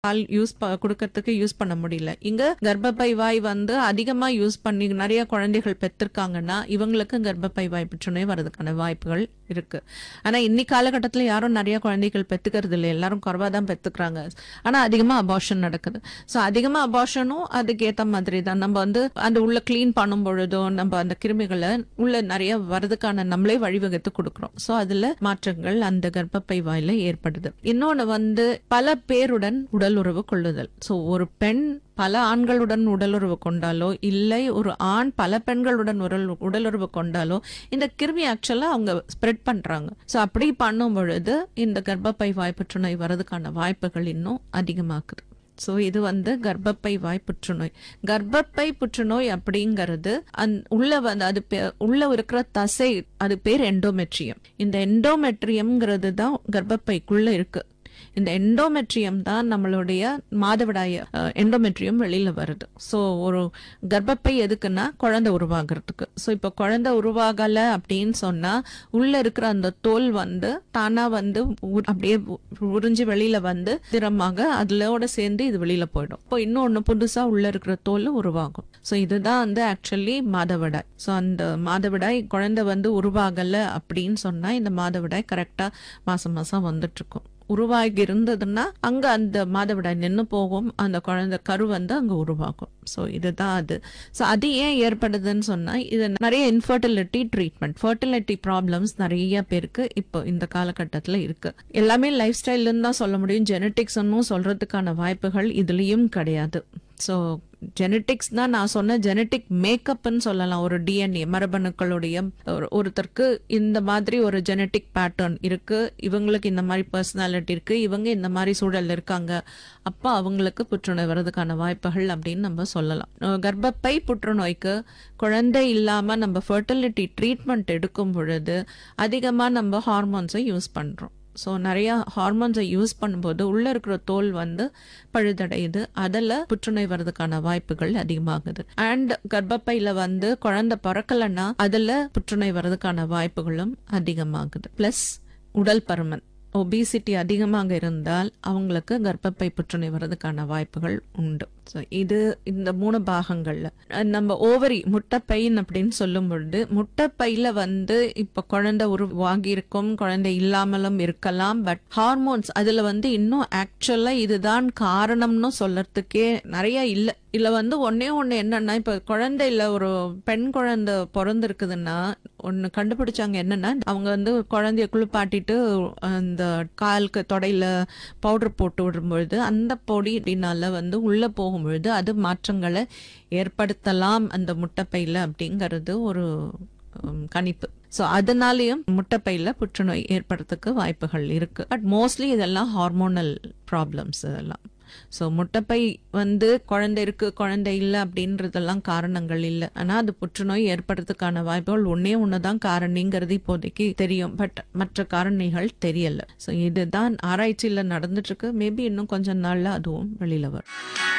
பால் use கொடுக்கறதுக்கு use பண்ண முடியல இங்க கர்ப்பப்பை வாய் வந்து அதிகமா யூஸ் பண்ணி நிறைய குழந்தைகள் பெற்றிருக்காங்கன்னா இவங்களுக்கு கர்ப்பப்பை வாய் புற்றுநோய் வர்றதுக்கான வாய்ப்புகள் இருக்கு ஆனா இன்னி காலகட்டத்துல யாரும் நிறைய குழந்தைகள் பெத்துக்கிறது இல்லை எல்லாரும் குறைவா தான் பெத்துக்கிறாங்க ஆனா அதிகமா அபார்ஷன் நடக்குது ஸோ அதிகமா அபார்ஷனும் அதுக்கு ஏத்த மாதிரி தான் நம்ம வந்து அந்த உள்ள க்ளீன் பண்ணும் பொழுதோ நம்ம அந்த கிருமிகளை உள்ள நிறைய வரதுக்கான நம்மளே வழிவகுத்து கொடுக்குறோம் ஸோ அதுல மாற்றங்கள் அந்த கர்ப்பப்பை வாயில ஏற்படுது இன்னொன்னு வந்து பல பேருடன் உடலுறவு கொள்ளுதல் ஸோ ஒரு பெண் பல ஆண்களுடன் உடலுறவு கொண்டாலோ இல்லை ஒரு ஆண் பல பெண்களுடன் உடல் உடலுறவு கொண்டாலோ இந்த கிருமி ஆக்சுவலா அவங்க ஸ்ப்ரெட் பண்றாங்க ஸோ அப்படி பண்ணும் பொழுது இந்த கர்ப்பப்பை வாய் புற்றுநோய் வரதுக்கான வாய்ப்புகள் இன்னும் அதிகமாக்குது ஸோ இது வந்து கர்ப்பப்பை வாய் புற்றுநோய் கர்ப்பப்பை புற்றுநோய் அப்படிங்கிறது அந் உள்ள வந்து அது பே- உள்ள இருக்கிற தசை அது பேர் எண்டோமெட்ரியம் இந்த எண்டோமெட்ரியம்ங்கிறது தான் கர்ப்பப்பைக்குள்ள இருக்கு இந்த எண்டோமெட்ரியம் தான் நம்மளுடைய மாதவிடாய எண்டோமெட்ரியம் வெளியில வருது ஸோ ஒரு கர்ப்பப்பை எதுக்குன்னா குழந்தை உருவாகிறதுக்கு ஸோ இப்போ குழந்தை உருவாகல அப்படின்னு சொன்னா உள்ள இருக்கிற அந்த தோல் வந்து தானா வந்து உ- அப்படியே உ- உறிஞ்சு வெளியில வந்து திறமாக அதோட சேர்ந்து இது வெளியில போயிடும் இப்போ இன்னொன்னு புதுசா உள்ள இருக்கிற தோல் உருவாகும் ஸோ இதுதான் வந்து ஆக்சுவலி மாதவிடாய் ஸோ அந்த மாதவிடாய் குழந்தை வந்து உருவாகல அப்படின்னு சொன்னா இந்த மாதவிடாய் கரெக்டா மாசம் மாசம் வந்துட்டு இருக்கும் உருவாகி இருந்ததுன்னா அங்க அந்த மாதவிடாய் நின்று போகும் அந்த குழந்தை கரு வந்து அங்க உருவாகும் ஸோ இதுதான் அது ஸோ அது ஏன் ஏற்படுதுன்னு சொன்னா இது நிறைய இன்ஃபர்டிலிட்டி ட்ரீட்மெண்ட் ஃபர்டிலிட்டி ப்ராப்ளம்ஸ் நிறைய பேருக்கு இப்போ இந்த காலகட்டத்தில் இருக்கு எல்லாமே லைஃப் ஸ்டைல்னு தான் சொல்ல முடியும் ஜெனட்டிக்ஸ்னும் சொல்றதுக்கான வாய்ப்புகள் இதுலயும் கிடையாது ஸோ ஜெனட்டிக்ஸ் தான் நான் சொன்ன ஜெனட்டிக் மேக்கப்னு சொல்லலாம் ஒரு டிஎன்ஏ மரபணுக்களுடைய ஒரு ஒருத்தருக்கு இந்த மாதிரி ஒரு ஜெனட்டிக் பேட்டர்ன் இருக்கு இவங்களுக்கு இந்த மாதிரி பர்சனாலிட்டி இருக்கு இவங்க இந்த மாதிரி சூழல் இருக்காங்க அப்போ அவங்களுக்கு புற்றுநோய் வர்றதுக்கான வாய்ப்புகள் அப்படின்னு நம்ம சொல்லலாம் அஹ் கர்ப்பப்பை புற்றுநோய்க்கு குழந்தை இல்லாம நம்ம ஃபர்டிலிட்டி ட்ரீட்மெண்ட் எடுக்கும் பொழுது அதிகமா நம்ம ஹார்மோன்ஸை யூஸ் பண்றோம் ஸோ நிறைய ஹார்மோன்ஸை யூஸ் பண்ணும்போது உள்ள இருக்கிற தோல் வந்து பழுதடையுது அதில் புற்றுநோய் வர்றதுக்கான வாய்ப்புகள் அதிகமாகுது அண்ட் கர்ப்பப்பையில வந்து குழந்தை பிறக்கலைன்னா அதில் புற்றுநோய் வர்றதுக்கான வாய்ப்புகளும் அதிகமாகுது ப்ளஸ் உடல் பருமன் ஒபிசிட்டி அதிகமாக இருந்தால் அவங்களுக்கு கர்ப்பப்பை புற்றுநோய் வர்றதுக்கான வாய்ப்புகள் உண்டு ஸோ இது இந்த மூணு பாகங்கள்ல அஹ் நம்ம ஓவரி முட்டைப்பைன் அப்படின்னு சொல்லும் பொழுது முட்டைப்பையில வந்து இப்ப குழந்தை உருவாகி இருக்கும் குழந்தை இல்லாமலும் இருக்கலாம் பட் ஹார்மோன்ஸ் அதுல வந்து இன்னும் ஆக்சுவலா இதுதான் காரணம்னு சொல்லறதுக்கே நிறைய இல்ல இதுல வந்து ஒன்னே ஒண்ணு என்னன்னா இப்ப குழந்தை இல்ல ஒரு பெண் குழந்தை பிறந்திருக்குதுன்னா ஒன்னு கண்டுபிடிச்சாங்க என்னன்னா அவங்க வந்து குழந்தைய குளிப்பாட்டிட்டு அந்த காலுக்கு தொடையில பவுடர் போட்டு விடும்பொழுது அந்த பொடி அப்படின்னால வந்து உள்ள போகும்பொழுது அது மாற்றங்களை ஏற்படுத்தலாம் அந்த முட்டைப்பையில அப்படிங்கிறது ஒரு உம், கணிப்பு ஸோ அதனாலேயும் முட்டைப்பையில புற்றுநோய் ஏற்படுறதுக்கு வாய்ப்புகள் இருக்கு பட் மோஸ்ட்லி இதெல்லாம் ஹார்மோனல் ப்ராப்ளம்ஸ் இதெல்லாம் ஸோ முட்டைப்பை வந்து குழந்தை இருக்கு குழந்தை இல்லை அப்படின்றதெல்லாம் காரணங்கள் இல்லை ஆனால் அது புற்றுநோய் ஏற்படுறதுக்கான வாய்ப்புகள் ஒன்னே ஒன்று தான் காரணிங்கிறது இப்போதைக்கு தெரியும் பட் மற்ற காரணிகள் தெரியல ஸோ இதுதான் ஆராய்ச்சியில் நடந்துட்டு இருக்கு மேபி இன்னும் கொஞ்ச நாள்ல அதுவும் வெளியில வரும்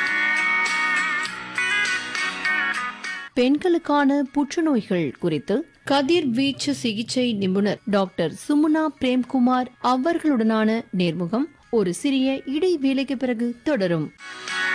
பெண்களுக்கான புற்றுநோய்கள் குறித்து கதிர்வீச்சு சிகிச்சை நிபுணர் டாக்டர் சுமுனா பிரேம்குமார் அவர்களுடனான நேர்முகம் ஒரு சிறிய இடைவேளைக்கு பிறகு தொடரும்